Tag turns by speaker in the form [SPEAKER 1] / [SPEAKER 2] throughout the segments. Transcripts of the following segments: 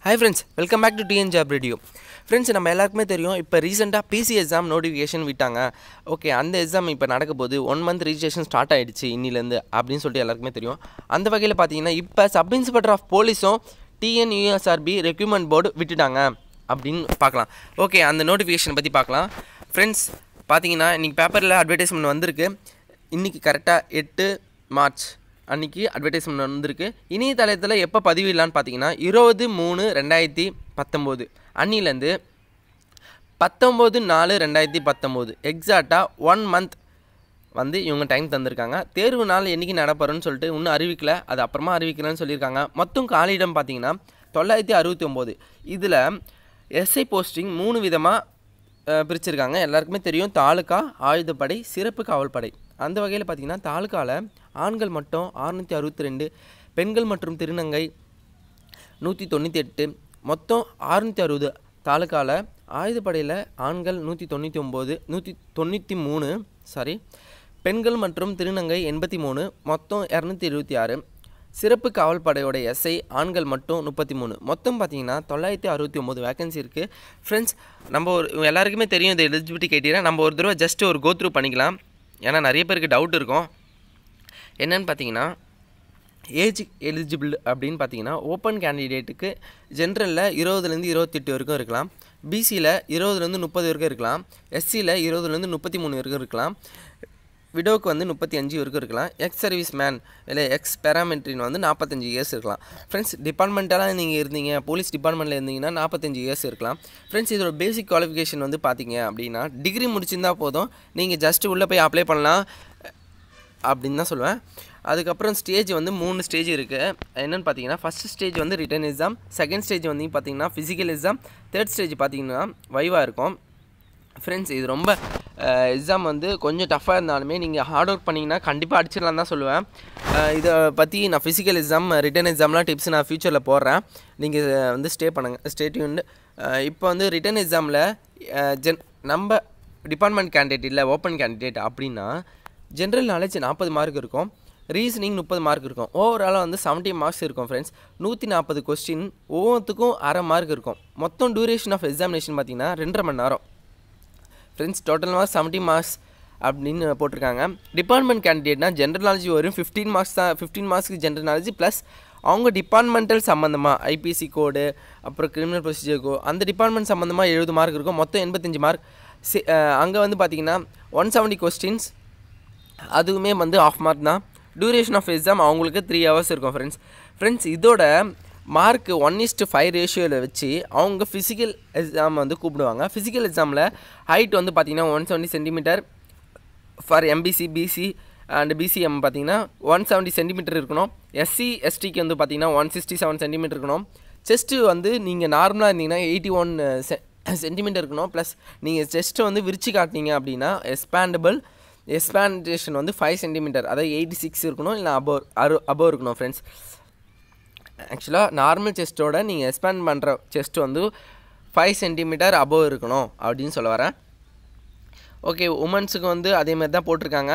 [SPEAKER 1] hi friends welcome back to TN job radio friends நம்ம எல்லாருக்குமே தெரியும் இப்போ ரீசெண்டாக பிசி எக்ஸாம் நோட்டிஃபிகேஷன் விட்டாங்க ஓகே அந்த எக்ஸாம் இப்போ நடக்க போது ஒன் மந்த் ரிஜிஸ்ட்ரேஷன் ஸ்டார்ட் ஆகிடுச்சு இன்னிலேருந்து அப்படின்னு சொல்லிட்டு எல்லாருக்குமே தெரியும் அந்த வகையில் பார்த்தீங்கன்னா இப்போ சப் இன்ஸ்பெக்டர் ஆஃப் போலீஸும் டிஎன்யூஎஸ்ஆர்பி ரெக்யூமெண்ட் போர்டு விட்டுட்டாங்க அப்படின்னு பார்க்கலாம் ஓகே அந்த நோட்டிஃபிகேஷன் பற்றி பார்க்கலாம் ஃப்ரெண்ட்ஸ் பார்த்தீங்கன்னா இன்றைக்கி பேப்பரில் அட்வர்டைஸ்மெண்ட் வந்திருக்கு இன்றைக்கி கரெக்டாக எட்டு மார்ச் அன்றைக்கி அட்வர்டைஸ்மெண்ட் வந்திருக்கு இணையதளத்தில் எப்போ பதிவிடலான்னு பார்த்தீங்கன்னா இருபது மூணு ரெண்டாயிரத்தி பத்தொம்போது அன்னிலேருந்து பத்தொம்போது நாலு ரெண்டாயிரத்தி பத்தொம்போது எக்ஸாக்டாக ஒன் மந்த் வந்து இவங்க டைம் தந்திருக்காங்க தேர்வு நாள் என்றைக்கு நடப்பறன்னு சொல்லிட்டு இன்னும் அறிவிக்கல அது அப்புறமா அறிவிக்கிறேன்னு சொல்லியிருக்காங்க மொத்தம் காலியிடம் பார்த்தீங்கன்னா தொள்ளாயிரத்தி அறுபத்தி ஒம்பது இதில் எஸ்ஐ போஸ்டிங் மூணு விதமாக பிரிச்சிருக்காங்க எல்லாருக்குமே தெரியும் தாலுக்கா ஆயுதப்படை சிறப்பு காவல்படை அந்த வகையில் பார்த்தீங்கன்னா தாலுக்காவில் ஆண்கள் மட்டும் அறுநூற்றி அறுபத்தி ரெண்டு பெண்கள் மற்றும் திருநங்கை நூற்றி தொண்ணூற்றி எட்டு மொத்தம் அறுநூற்றி அறுபது தாலுக்காவில் ஆயுதப்படையில் ஆண்கள் நூற்றி தொண்ணூற்றி ஒம்பது நூற்றி தொண்ணூற்றி மூணு சாரி பெண்கள் மற்றும் திருநங்கை எண்பத்தி மூணு மொத்தம் இரநூத்தி இருபத்தி ஆறு சிறப்பு காவல்படையோட எஸ்ஐ ஆண்கள் மட்டும் முப்பத்தி மூணு மொத்தம் பார்த்தீங்கன்னா தொள்ளாயிரத்தி அறுபத்தி ஒம்பது வேகன்சி இருக்குது ஃப்ரெண்ட்ஸ் நம்ம ஒரு எல்லாருக்குமே தெரியும் இந்த எலிஜிபிலிட்டி கேட்டீங்கன்னா நம்ம ஒரு தடவை ஜஸ்ட் ஒரு கோத்ரூ பண்ணிக்கலாம் ஏன்னா நிறைய பேருக்கு டவுட் இருக்கும் என்னன்னு பார்த்தீங்கன்னா ஏஜ் எலிஜிபிள் அப்படின்னு பார்த்தீங்கன்னா ஓப்பன் கேண்டிடேட்டுக்கு ஜென்ரலில் இருபதுலேருந்து இருபத்தெட்டு வரைக்கும் இருக்கலாம் பிசியில் இருபதுலேருந்து முப்பது வரைக்கும் இருக்கலாம் எஸ்சியில் இருபதுலேருந்து முப்பத்தி மூணு வரைக்கும் இருக்கலாம் விடோவுக்கு வந்து முப்பத்தி அஞ்சு வரைக்கும் இருக்கலாம் எக்ஸ் சர்வீஸ் மேன் இல்லை எக்ஸ் பேராமெட்ரின் வந்து நாற்பத்தஞ்சு இயர்ஸ் இருக்கலாம் ஃப்ரெண்ட்ஸ் டிபார்ட்மெண்ட்டெல்லாம் நீங்கள் இருந்தீங்க போலீஸ் டிபார்ட்மெண்ட்டில் இருந்தீங்கன்னா நாற்பத்தஞ்சு இயர்ஸ் இருக்கலாம் ஃப்ரெண்ட்ஸ் இதோட பேசிக் குவாலிஃபிகேஷன் வந்து பார்த்தீங்க அப்படின்னா டிகிரி முடிச்சிருந்தா போதும் நீங்கள் ஜஸ்ட் உள்ளே போய் அப்ளை பண்ணலாம் அப்படின்னு தான் சொல்லுவேன் அதுக்கப்புறம் ஸ்டேஜ் வந்து மூணு ஸ்டேஜ் இருக்குது என்னென்னு பார்த்தீங்கன்னா ஃபஸ்ட் ஸ்டேஜ் வந்து ரிட்டன் எக்ஸாம் செகண்ட் ஸ்டேஜ் வந்து பார்த்தீங்கன்னா ஃபிசிக்கல் எக்ஸாம் தேர்ட் ஸ்டேஜ் பார்த்தீங்கன்னா வைவாக இருக்கும் ஃப்ரெண்ட்ஸ் இது ரொம்ப எக்ஸாம் வந்து கொஞ்சம் டஃப்பாக இருந்தாலுமே நீங்கள் ஹார்ட் ஒர்க் பண்ணிங்கன்னா கண்டிப்பாக அடிச்சிடலாம் தான் சொல்லுவேன் இதை பற்றி நான் ஃபிசிக்கல் எக்ஸாம் ரிட்டன் எக்ஸாம்லாம் டிப்ஸ் நான் ஃப்யூச்சரில் போடுறேன் நீங்கள் வந்து ஸ்டே பண்ணுங்கள் ஸ்டே டியூன் இப்போ வந்து ரிட்டன் எக்ஸாமில் ஜென் நம்ம டிபார்ட்மெண்ட் கேண்டிடேட் இல்லை ஓப்பன் கேண்டிடேட் அப்படின்னா ஜென்ரல் நாலேஜ் நாற்பது மார்க் இருக்கும் ரீசனிங் முப்பது மார்க் இருக்கும் ஓவராலாக வந்து செவன்ட்டி மார்க்ஸ் இருக்கும் ஃப்ரெண்ட்ஸ் நூற்றி நாற்பது கொஸ்டின் ஒவ்வொருத்துக்கும் அரை மார்க் இருக்கும் மொத்தம் டூரேஷன் ஆஃப் எக்ஸாமினேஷன் பார்த்தீங்கன்னா ரெண்டரை மணி நேரம் friends total marks seventy marks அப்படின்னு போட்டிருக்காங்க டிபார்ட்மெண்ட் கேண்டிடேட்னா ஜென்ரல் நாலேஜ் வரும் ஃபிஃப்டீன் மார்க்ஸ் தான் ஃபிஃப்டீன் மார்க்ஸ்க்கு ஜென்ரல் நாலேஜ் ப்ளஸ் அவங்க டிபார்ட்மெண்டல் சம்மந்தமாக ஐபிசி கோடு அப்புறம் கிரிமினல் ப்ரொசீஜர் கோ அந்த டிபார்ட்மெண்ட் சம்மந்தமாக எழுபது மார்க் இருக்கும் மொத்தம் எண்பத்தஞ்சு மார்க் சி அங்கே வந்து பார்த்திங்கன்னா ஒன் செவன்ட்டி கொஸ்டின்ஸ் அதுவுமே வந்து ஆஃப் மார்க் தான் டூரேஷன் ஆஃப் எக்ஸாம் அவங்களுக்கு த்ரீ ஹவர்ஸ் இருக்கும் ஃப்ரெண்ட்ஸ் ஃப்ரெண்ட்ஸ் இதோட மார்க் ஒன் இஸ்ட்டு ஃபைவ் ரேஷியோவில் வச்சு அவங்க ஃபிசிக்கல் எக்ஸாம் வந்து கூப்பிடுவாங்க ஃபிசிக்கல் எக்ஸாமில் ஹைட் வந்து பார்த்திங்கன்னா one seventy centimetre for MBC BC and BCM பார்த்தீங்கன்னா ஒன் செவன்ட்டி சென்டிமீட்டர் இருக்கணும் எஸ்சி எஸ்டிக்கு வந்து பார்த்தீங்கன்னா ஒன் சிக்ஸ்டி செவன் சென்டிமீட்டர் இருக்கணும் செஸ்ட்டு வந்து நீங்கள் நார்மலாக இருந்தீங்கன்னா எயிட்டி ஒன் செ சென்டிமீட்டர் இருக்கணும் ப்ளஸ் நீங்கள் செஸ்ட்டை வந்து விரிச்சு காட்டினீங்க அப்படின்னா எக்ஸ்பேண்டபிள் எக்ஸ்பேண்டேஷன் வந்து ஃபைவ் சென்டிமீட்டர் அதாவது எயிட்டி சிக்ஸ் இருக்கணும் இல்லை அபோவ் அரு அபோவ் இருக்கணும் ஃப்ரெண்ட்ஸ் ஆக்சுவலாக நார்மல் செஸ்ட்டோட நீங்கள் எக்ஸ்பேண்ட் பண்ணுற செஸ்ட் வந்து ஃபைவ் சென்டிமீட்டர் அபோவ் இருக்கணும் அப்படின்னு சொல்ல வரேன் ஓகே உமன்ஸுக்கு வந்து அதேமாதிரி தான் போட்டிருக்காங்க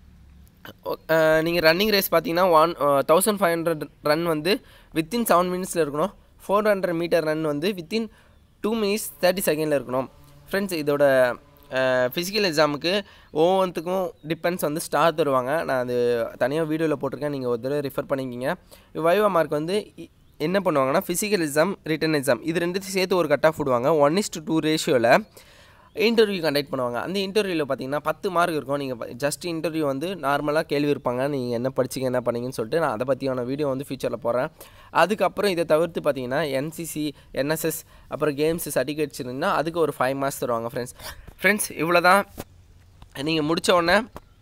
[SPEAKER 1] நீங்கள் ரன்னிங் ரேஸ் பார்த்தீங்கன்னா one thousand five hundred run வந்து வித்தின் செவன் மினிட்ஸில் இருக்கணும் ஃபோர் ஹண்ட்ரட் மீட்டர் ரன் வந்து வித்தின் டூ மினிட்ஸ் தேர்ட்டி செகண்டில் இருக்கணும் ஃப்ரெண்ட்ஸ் இதோட ஃபிசிக்கல் எக்ஸாமுக்கு ஒவ்வொன்றுத்துக்கும் டிபெண்ட்ஸ் வந்து ஸ்டார் தருவாங்க நான் அது தனியாக வீடியோவில் போட்டிருக்கேன் நீங்கள் ஒரு தடவை ரெஃபர் பண்ணிக்கிங்க வைவா மார்க் வந்து என்ன பண்ணுவாங்கன்னா ஃபிசிக்கல் எக்ஸாம் ரிட்டன் எக்ஸாம் இது ரெண்டுத்தையும் சேர்த்து ஒரு கட் ஆஃப் விடுவாங்க ஒன் இஸ் டு டூ ரேஷியோவில் இன்டர்வியூ கண்டக்ட் பண்ணுவாங்க அந்த இன்டர்வியூவில் பார்த்தீங்கன்னா பத்து மார்க் இருக்கும் நீங்கள் ஜஸ்ட் இன்டர்வியூ வந்து நார்மலாக கேள்வி இருப்பாங்க நீங்கள் என்ன படிச்சிங்க என்ன பண்ணீங்கன்னு சொல்லிட்டு நான் அதை பற்றியான வீடியோ வந்து ஃபியூச்சரில் போடுறேன் அதுக்கப்புறம் இதை தவிர்த்து பார்த்தீங்கன்னா என்சிசி என்எஸ்எஸ் அப்புறம் கேம்ஸ் சர்டிஃபிகேட்ஸ் இருந்தால் அதுக்கு ஒரு ஃபைவ் மார்க்ஸ் தருவாங்க ஃப்ரெண்ட்ஸ் ஃப்ரெண்ட்ஸ் இவ்வளோ தான் நீங்கள் முடித்த உடனே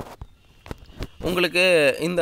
[SPEAKER 1] உங்களுக்கு இந்த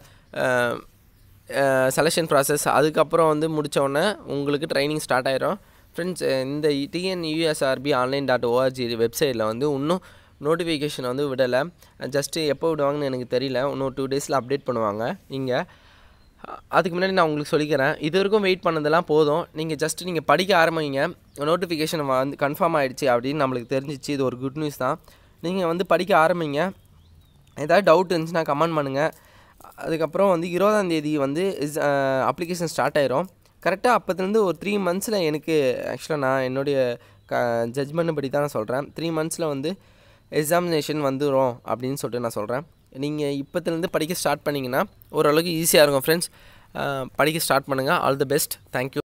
[SPEAKER 1] செலெக்ஷன் ப்ராசஸ் அதுக்கப்புறம் வந்து முடித்த உடனே உங்களுக்கு ட்ரைனிங் ஸ்டார்ட் ஆயிரும் ஃப்ரெண்ட்ஸ் இந்த TN USRB online dot ORG வெப்சைட்டில் வந்து இன்னும் நோட்டிஃபிகேஷன் வந்து விடலை ஜஸ்ட்டு எப்போ விடுவாங்கன்னு எனக்கு தெரியல இன்னும் டூ டேஸில் அப்டேட் பண்ணுவாங்க இங்கே அதுக்கு முன்னாடி நான் உங்களுக்கு சொல்லிக்கிறேன் இது வரைக்கும் வெயிட் பண்ணதெல்லாம் போதும் நீங்கள் ஜஸ்ட் நீங்கள் படிக்க ஆரம்பிங்க நோட்டிஃபிகேஷன் வந்து கன்ஃபார்ம் ஆகிடுச்சு அப்படின்னு நம்மளுக்கு தெரிஞ்சிச்சு இது ஒரு குட் நியூஸ் தான் நீங்கள் வந்து படிக்க ஆரம்பிங்க ஏதாவது டவுட் இருந்துச்சுன்னா கமெண்ட் பண்ணுங்கள் அதுக்கப்புறம் வந்து இருபதாந்தேதி வந்து இஸ் அப்ளிகேஷன் ஸ்டார்ட் ஆயிரும் கரெக்டாக அப்போத்துலேருந்து ஒரு த்ரீ மந்த்ஸில் எனக்கு ஆக்சுவலாக நான் என்னுடைய க ஜட்ஜ்மெண்ட் படி தான் நான் சொல்கிறேன் த்ரீ மந்த்ஸில் வந்து எக்ஸாமினேஷன் வந்துடும் அப்படின்னு சொல்லிட்டு நான் சொல்கிறேன் நீங்கள் இப்போத்துலேருந்து படிக்க ஸ்டார்ட் பண்ணிங்கன்னா ஓரளவுக்கு ஈஸியாக இருக்கும் ஃப்ரெண்ட்ஸ் படிக்க ஸ்டார்ட் பண்ணுங்கள் ஆல் தி பெஸ்ட் தேங்க்யூ